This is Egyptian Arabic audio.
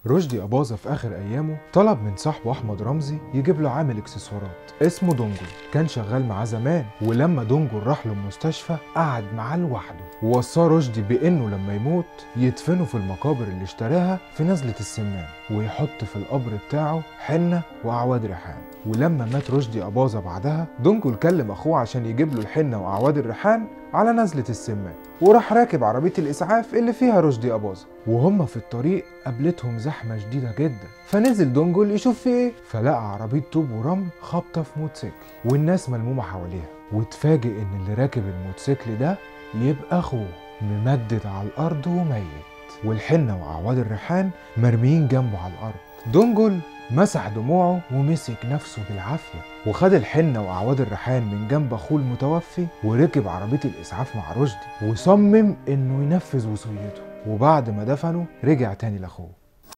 رشدي أباظة في آخر أيامه طلب من صاحبه أحمد رمزي يجيب له عامل إكسسوارات اسمه دونجل كان شغال معاه زمان ولما دونجل راح له المستشفى قعد معاه لوحده ووصاه رشدي بإنه لما يموت يدفنه في المقابر اللي اشتراها في نزلة السمان ويحط في القبر بتاعه حنة وأعواد ريحان ولما مات رشدي أباظة بعدها دونجل كلم أخوه عشان يجيب له الحنة وأعواد الريحان على نزلة السمان وراح راكب عربية الإسعاف اللي فيها رشدي أباظة وهم في الطريق قابلتهم زحمة شديدة جدا فنزل دونجل يشوف في إيه فلقى عربية طوب ورمل خابطة في موتوسيكل والناس ملمومة حواليها واتفاجئ إن اللي راكب الموتوسيكل ده يبقى أخوه ممدد على الأرض وميت والحنة وأعواد الريحان مرميين جنبه على الأرض دونجل مسح دموعه ومسك نفسه بالعافية وخد الحنة وأعواد الريحان من جنب أخوه المتوفي وركب عربية الإسعاف مع رشدي وصمم إنه ينفذ وصيته وبعد ما دفنه رجع تاني لأخوه